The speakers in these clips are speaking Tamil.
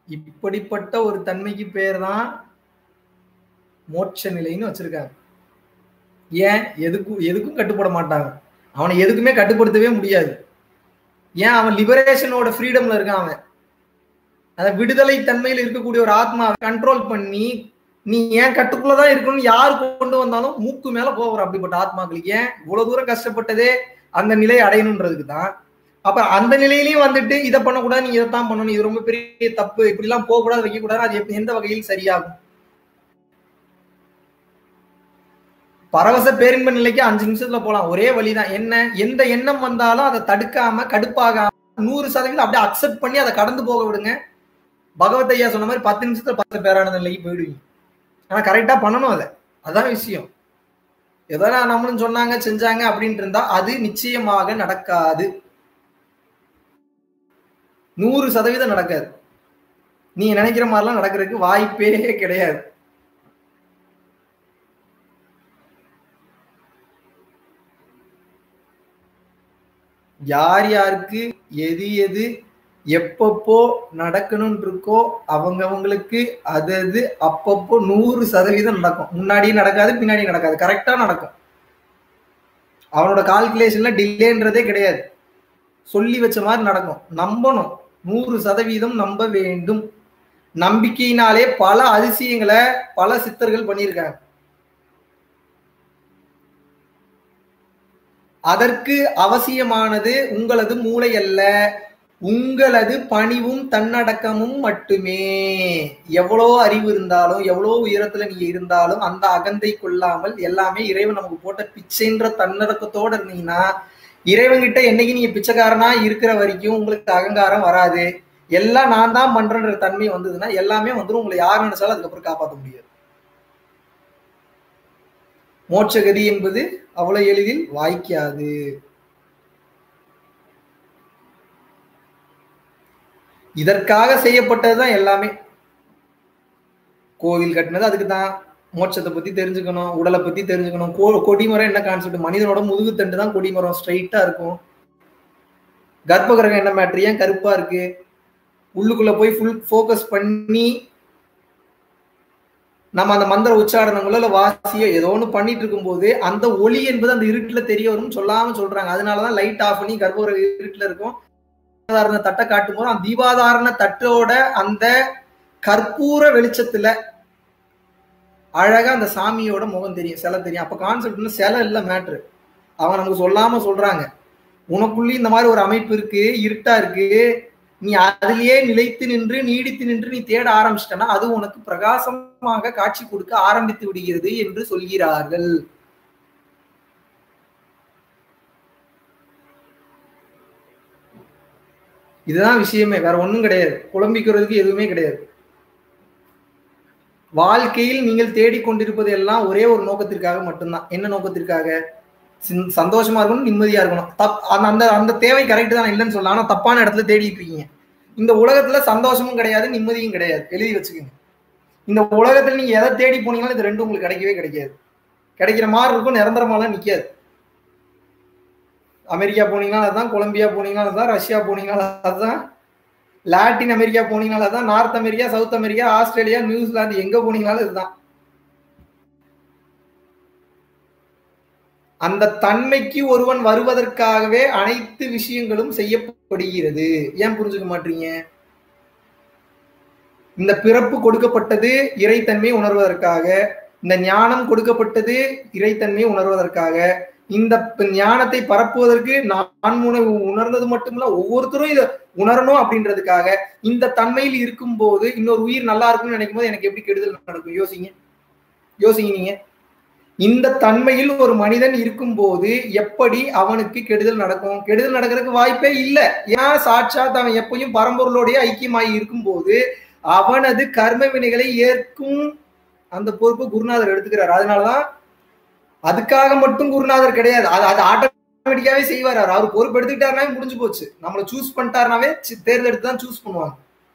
இப்படிப்பட்ட ஒரு தன்மைக்கு பேர் தான் மோட்ச நிலைன்னு வச்சிருக்காங்க ஏன் எதுக்கும் எதுக்கும் கட்டுப்பட மாட்டாங்க அவனை எதுக்குமே கட்டுப்படுத்தவே முடியாது ஏன் அவன் லிபரேஷனோட ஃப்ரீடம்ல இருக்கான் அவன் அந்த விடுதலை தன்மையில் இருக்கக்கூடிய ஒரு ஆத்மாவை கண்ட்ரோல் பண்ணி நீ ஏன் கட்டுக்குள்ளதான் இருக்கணும்னு யாரு கொண்டு வந்தாலும் மூக்கு மேல போகிற அப்படிப்பட்ட ஆத்மாக்களுக்கு ஏன் இவ்வளவு தூரம் கஷ்டப்பட்டதே அந்த நிலையை அடையணுன்றதுக்கு தான் அப்ப அந்த நிலையிலயும் வந்துட்டு இதை பண்ணக்கூடாது நீ இதைத்தான் பண்ணணும் இது ரொம்ப பெரிய தப்பு இப்படி எல்லாம் போக கூடாது வைக்க கூடாது அது எப்ப- எந்த வகையில் சரியாகும் பரவச பேரின்ப நிலைக்கு அஞ்சு நிமிஷத்துல போலாம் ஒரே வழிதான் என்ன எந்த எண்ணம் வந்தாலும் அதை தடுக்காம கடுப்பாகாம நூறு சதவீதம் அப்படியே அக்செப்ட் பண்ணி அதை கடந்து போக விடுங்க பகவத் ஐயா சொன்ன மாதிரி பத்து நிமிஷத்துல பத்து பேரான நிலைக்கு போயிடுவீங்க ஆனா கரெக்டா பண்ணணும் அதை அதான் விஷயம் எதனா நம்மளும் சொன்னாங்க செஞ்சாங்க அப்படின்ட்டு இருந்தா அது நிச்சயமாக நடக்காது நூறு சதவீதம் நடக்காது நீ நினைக்கிற மாதிரிலாம் நடக்கிறதுக்கு வாய்ப்பே கிடையாது யார் யாருக்கு எது எது எப்பப்போ நடக்கணும்னு இருக்கோ அவங்கவங்களுக்கு அது அது அப்பப்போ நூறு சதவீதம் நடக்கும் முன்னாடியும் நடக்காது பின்னாடியும் நடக்காது கரெக்டா நடக்கும் அவனோட கால்குலேஷன்ல டிலேன்றதே கிடையாது சொல்லி வச்ச மாதிரி நடக்கும் நம்பணும் நூறு சதவீதம் நம்ப வேண்டும் நம்பிக்கையினாலே பல அதிசயங்களை பல சித்தர்கள் பண்ணியிருக்காங்க அதற்கு அவசியமானது உங்களது மூளை அல்ல உங்களது பணிவும் தன்னடக்கமும் மட்டுமே எவ்வளோ அறிவு இருந்தாலும் எவ்வளோ உயரத்துல நீங்க இருந்தாலும் அந்த அகந்தை கொள்ளாமல் எல்லாமே இறைவன் நமக்கு போட்ட பிச்சைன்ற தன்னடக்கத்தோட இருந்தீங்கன்னா இறைவன்கிட்ட என்னைக்கு நீங்க பிச்சைக்காரனா இருக்கிற வரைக்கும் உங்களுக்கு அகங்காரம் வராது எல்லாம் நான் தான் பண்றேன்ற தன்மை வந்ததுன்னா எல்லாமே வந்துடும் உங்களை யார் நினைச்சாலும் அதுக்கப்புறம் காப்பாற்ற முடியாது மோட்சகதி என்பது அவ்வளவு எளிதில் வாய்க்காது இதற்காக செய்யப்பட்டதுதான் எல்லாமே கோவில் கட்டினது அதுக்கு தான் மோட்சத்தை பத்தி தெரிஞ்சுக்கணும் உடலை பத்தி தெரிஞ்சுக்கணும் கோ கொடிமரம் என்ன கான்செப்ட் மனிதனோட முதுகுத்தண்டு தான் கொடிமரம் ஸ்ட்ரைட்டா இருக்கும் கர்ப்ப கிரகம் என்ன மேட்ரு ஏன் கருப்பா இருக்கு உள்ளுக்குள்ள போய் ஃபுல் ஃபோக்கஸ் பண்ணி நம்ம அந்த மந்திர உச்சாரணங்களோ இல்ல வாசியோ ஏதோ ஒன்று பண்ணிட்டு இருக்கும்போது அந்த ஒளி என்பது அந்த இருட்டுல தெரிய வரும்னு சொல்லாம சொல்றாங்க அதனாலதான் லைட் ஆஃப் பண்ணி கர்ப்பகிரக இருட்டுல இருக்கும் தீபாதாரண தட்டை காட்டும் போது அந்த தீபாதாரண தட்டோட அந்த கற்பூர வெளிச்சத்துல அழகா அந்த சாமியோட முகம் தெரியும் சிலை தெரியும் அப்ப கான்செப்ட் சிலை இல்ல மேட்ரு அவங்க நமக்கு சொல்லாம சொல்றாங்க உனக்குள்ளேயும் இந்த மாதிரி ஒரு அமைப்பு இருக்கு இருட்டா இருக்கு நீ அதிலேயே நிலைத்து நின்று நீடித்து நின்று நீ தேட ஆரம்பிச்சிட்டனா அது உனக்கு பிரகாசமாக காட்சி கொடுக்க ஆரம்பித்து விடுகிறது என்று சொல்கிறார்கள் இதுதான் விஷயமே வேற ஒண்ணும் கிடையாது குழம்பிக்கிறதுக்கு எதுவுமே கிடையாது வாழ்க்கையில் நீங்கள் தேடிக்கொண்டிருப்பது எல்லாம் ஒரே ஒரு நோக்கத்திற்காக மட்டும்தான் என்ன நோக்கத்திற்காக சின்- சந்தோஷமா இருக்கணும் நிம்மதியா இருக்கணும் தப் அந்த அந்த அந்த தேவை கரெக்ட் தான் இல்லைன்னு சொல்லலாம் ஆனா தப்பான இடத்துல தேடிட்டு இருக்கீங்க இந்த உலகத்துல சந்தோஷமும் கிடையாது நிம்மதியும் கிடையாது எழுதி வச்சுக்கோங்க இந்த உலகத்துல நீங்க எதை தேடி போனீங்களும் இது ரெண்டும் உங்களுக்கு கிடைக்கவே கிடைக்காது கிடைக்கிற மாதிரி இருக்கும் நிரந்தரமாலாம் நிக்காது அமெரிக்கா போனீங்கன்னா அதுதான் கொலம்பியா போனீங்கன்னா அதுதான் ரஷ்யா போனீங்கன்னா அதுதான் லாட்டின் அமெரிக்கா போனீங்கனாலும் அதுதான் north America south America Australia New Zealand எங்க போனீங்கனாலும் இதுதான் அந்த தன்மைக்கு ஒருவன் வருவதற்காகவே அனைத்து விஷயங்களும் செய்யப்படுகிறது ஏன் புரிஞ்சுக்க மாட்டீங்க இந்த பிறப்பு கொடுக்கப்பட்டது இறைத்தன்மை உணர்வதற்காக இந்த ஞானம் கொடுக்கப்பட்டது இறைத்தன்மை உணர்வதற்காக இந்த ப- ஞானத்தை பரப்புவதற்கு நான் உணர்வு உணர்ந்தது மட்டுமில்ல ஒவ்வொருத்தரும் இதை உணரணும் அப்படின்றதுக்காக இந்த தன்மையில் இருக்கும்போது இன்னொரு உயிர் நல்லா இருக்கும்னு நினைக்கும் போது எனக்கு எப்படி கெடுதல் நடக்கும் யோசிங்க யோசிங்க நீங்க இந்த தன்மையில் ஒரு மனிதன் இருக்கும்போது எப்படி அவனுக்கு கெடுதல் நடக்கும் கெடுதல் நடக்கிறதுக்கு வாய்ப்பே இல்லை ஏன் சாட்சாத் அவன் எப்பயும் பரம்பொருளோடய ஐக்கியமாகி இருக்கும்போது அவனது கர்ம வினைகளை ஏற்கும் அந்த பொறுப்பு குருநாதர் எடுத்துக்கிறார் அதனாலதான் அதுக்காக மட்டும் குருநாதர் கிடையாது அது அது ஆட்டோமேட்டிக்காவே செய்வார் அவர் அவர் பொறுப்பு எடுத்துக்கிட்டாருனாவே முடிஞ்சு போச்சு நம்மளை சூஸ் பண்ணிட்டாருனாவே சி- தேர்ந்தெடுத்து தான் சூஸ் பண்ணுவாங்க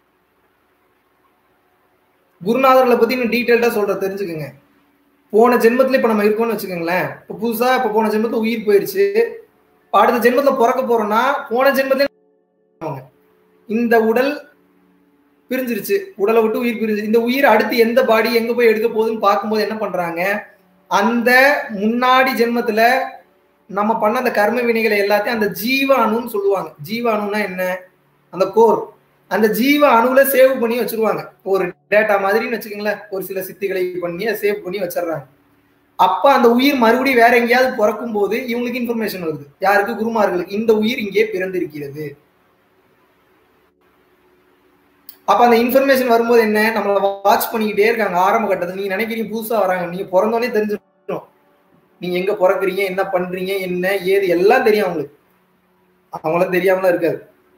குருநாதர்களை பத்தி நான் டீட்டெயில்டா சொல்ற தெரிஞ்சுக்கோங்க போன ஜென்மத்துல இப்ப நம்ம இருக்கோம்னு வச்சுக்கோங்களேன் இப்ப புதுசா இப்ப போன ஜென்மத்துல உயிர் போயிருச்சு இப்ப அடுத்த ஜென்மத்துல பிறக்க போறோம்னா போன ஜென்மத்துல அவங்க இந்த உடல் பிரிஞ்சிருச்சு உடலை விட்டு உயிர் பிரிஞ்சு இந்த உயிர் அடுத்து எந்த பாடி எங்க போய் எடுக்க போகுதுன்னு பார்க்கும்போது என்ன பண்றாங்க அந்த முன்னாடி ஜென்மத்துல நம்ம பண்ண அந்த கர்ம வினைகளை எல்லாத்தையும் அந்த ஜீவ அணுன்னு சொல்லுவாங்க ஜீவ அணுன்னா என்ன அந்த கோர் அந்த ஜீவ அணுல சேவ் பண்ணி வச்சிருவாங்க ஒரு டேட்டா மாதிரின்னு வச்சுக்கோங்களேன் ஒரு சில சித்திகளை பண்ணி அதை சேவ் பண்ணி வச்சிடுறாங்க அப்ப அந்த உயிர் மறுபடியும் வேற எங்கேயாவது பிறக்கும் போது இவங்களுக்கு இன்ஃபர்மேஷன் வருது யாருக்கு குருமார்களுக்கு இந்த உயிர் இங்கே பிறந்திருக்கிறது அப்ப அந்த இன்ஃபர்மேஷன் வரும்போது என்ன நம்மள வாட்ச் பண்ணிக்கிட்டே இருக்காங்க ஆரம்ப கட்டத்துல நீங்க நினைக்கிறீங்க புதுசா வராங்க நீங்க பிறந்தோடனே தெரிஞ்சிடும் நீங்க எங்க பிறக்குறீங்க என்ன பண்றீங்க என்ன ஏது எல்லாம் தெரியும் அவங்களுக்கு அவங்களாம் தெரியாமலாம் இருக்காது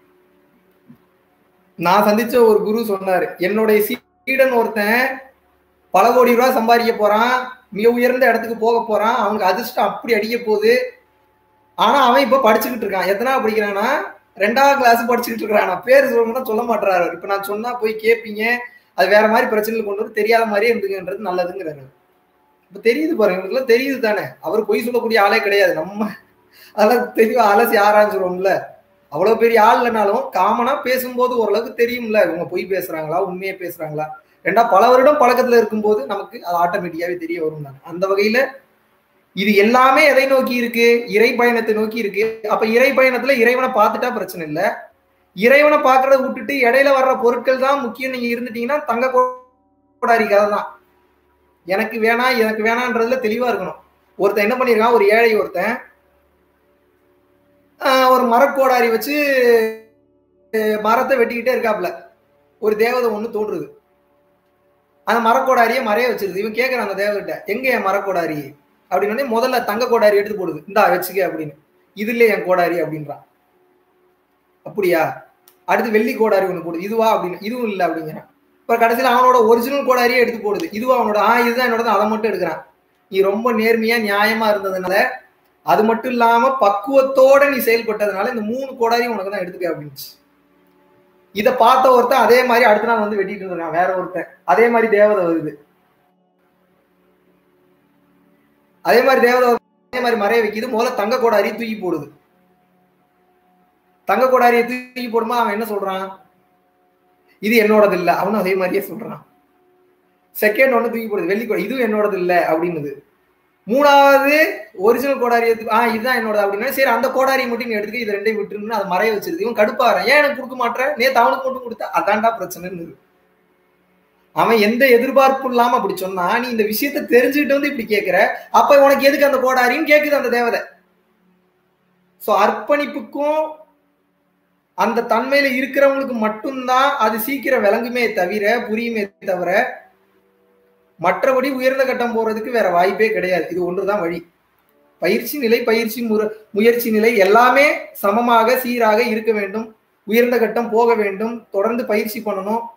நான் சந்திச்ச ஒரு குரு சொன்னாரு என்னுடைய சீடன் ஒருத்தன் பல கோடி ரூபாய் சம்பாதிக்க போறான் மிக உயர்ந்த இடத்துக்கு போக போறான் அவனுக்கு அதிர்ஷ்டம் அப்படி அடிக்க போகுது ஆனா அவன் இப்ப படிச்சுக்கிட்டு இருக்கான் எத்தனா படிக்கிறான்னா ரெண்டாவது கிளாஸ் படிச்சுக்கிட்டு இருக்கிறான் நான் பேர் சொல்லணும்னா சொல்ல மாட்டாரு இப்ப நான் சொன்னா போய் கேட்பீங்க அது வேற மாதிரி பிரச்சனைகள் கொண்டு வந்து தெரியாத மாதிரியே இருந்துங்கன்றது நல்லதுங்கிறாரு இப்ப தெரியுது பாருங்க இவங்களுக்குலாம் தெரியுது தானே அவர் பொய் சொல்லக்கூடிய ஆளே கிடையாது நம்ம அதெல்லாம் தெளிவா அலசி ஆராய்ச்சிருவோம்ல அவ்வளவு பெரிய ஆள் இல்லைனாலும் காமனா பேசும்போது ஓரளவுக்கு தெரியும்ல இவங்க பொய் பேசுறாங்களா உண்மையே பேசுறாங்களா ரெண்டா பல வருடம் பழக்கத்துல இருக்கும்போது நமக்கு அது ஆட்டோமேட்டிக்காவே தெரிய வரும் தானே அந்த வகையில இது எல்லாமே எதை நோக்கி இருக்கு இறை பயணத்தை நோக்கி இருக்கு அப்ப இறை பயணத்துல இறைவனை பார்த்துட்டா பிரச்சனை இல்ல இறைவனை பார்க்கறத விட்டுட்டு இடையில வர்ற பொருட்கள் தான் முக்கியம் நீங்க இருந்துட்டீங்கன்னா தங்க கோடாரி கதை தான் எனக்கு வேணாம் எனக்கு வேணான்றதுல தெளிவா இருக்கணும் ஒருத்தன் என்ன பண்ணிருக்கான் ஒரு ஏழை ஒருத்தன் ஒரு மரக்கோடாரி வச்சு மரத்தை வெட்டிக்கிட்டே இருக்காப்ல ஒரு தேவதை ஒண்ணு தோன்றுது அந்த மரக்கோடாரியை மறைய வச்சிருது இவன் கேட்கறான் அந்த தேவகிட்ட எங்க என் மரக்கோடாரி அப்படின்னு முதல்ல தங்க கோடாரி எடுத்து போடுது இந்தா வச்சுக்க அப்படின்னு இது இல்லையே என் கோடாரி அப்படின்றான் அப்படியா அடுத்து வெள்ளி கோடாரி ஒண்ணு போடுது இதுவா அப்படின்னு இதுவும் இல்லை அப்படிங்கிறான் இப்ப கடைசியில் அவனோட ஒரிஜினல் கோடாரியே எடுத்து போடுது இதுவா அவனோட ஆ இதுதான் என்னோட அதை மட்டும் எடுக்கிறான் நீ ரொம்ப நேர்மையா நியாயமா இருந்ததுனால அது மட்டும் இல்லாம பக்குவத்தோட நீ செயல்பட்டதுனால இந்த மூணு கோடாரியும் உனக்கு தான் எடுத்துக்க அப்படின்ச்சு இதை பார்த்த ஒருத்தன் அதே மாதிரி அடுத்த நாள் வந்து வெட்டிட்டு இருக்கான் வேற ஒருத்தன் அதே மாதிரி தேவதை வருது அதே மாதிரி தேவதை அதே மாதிரி மறைய வைக்குது முதல்ல தங்க கோடாரியை தூக்கி போடுது தங்க கோடாரியை தூக்கி போடுமா அவன் என்ன சொல்றான் இது என்னோடது இல்லை அவனும் அதே மாதிரியே சொல்றான் செகண்ட் ஒன்று தூக்கி போடுது வெள்ளி கோடாரி இதுவும் என்னோடது இல்லை அப்படின்னுது மூணாவது ஒரிஜினல் கோடாரி எடுத்து ஆ இதுதான் என்னோட அப்படின்னா சரி அந்த கோடாரியை மட்டும் நீ எடுத்துக்க இது ரெண்டையும் விட்டுருன்னு அதை மறைய வச்சிருது இவன் கடுப்பாறேன் ஏன் எனக்கு கொடுக்க மாட்டேன் நேத்து அவனுக்கு மட்டும் கொடுத்தா அதான்டா பிரச்சனைன்னு அவன் எந்த எதிர்பார்ப்பும் இல்லாம அப்படி சொன்னா நீ இந்த விஷயத்த தெரிஞ்சுக்கிட்டு வந்து இப்படி கேட்கிற அப்ப உனக்கு எதுக்கு அந்த கோடாரின்னு கேக்குது அந்த தேவதை சோ அர்ப்பணிப்புக்கும் அந்த தன்மையில இருக்கிறவங்களுக்கு மட்டும்தான் அது சீக்கிரம் விளங்குமே தவிர புரியுமே தவிர மற்றபடி உயர்ந்த கட்டம் போறதுக்கு வேற வாய்ப்பே கிடையாது இது ஒன்றுதான் வழி பயிற்சி நிலை பயிற்சி முயற்சி நிலை எல்லாமே சமமாக சீராக இருக்க வேண்டும் உயர்ந்த கட்டம் போக வேண்டும் தொடர்ந்து பயிற்சி பண்ணணும்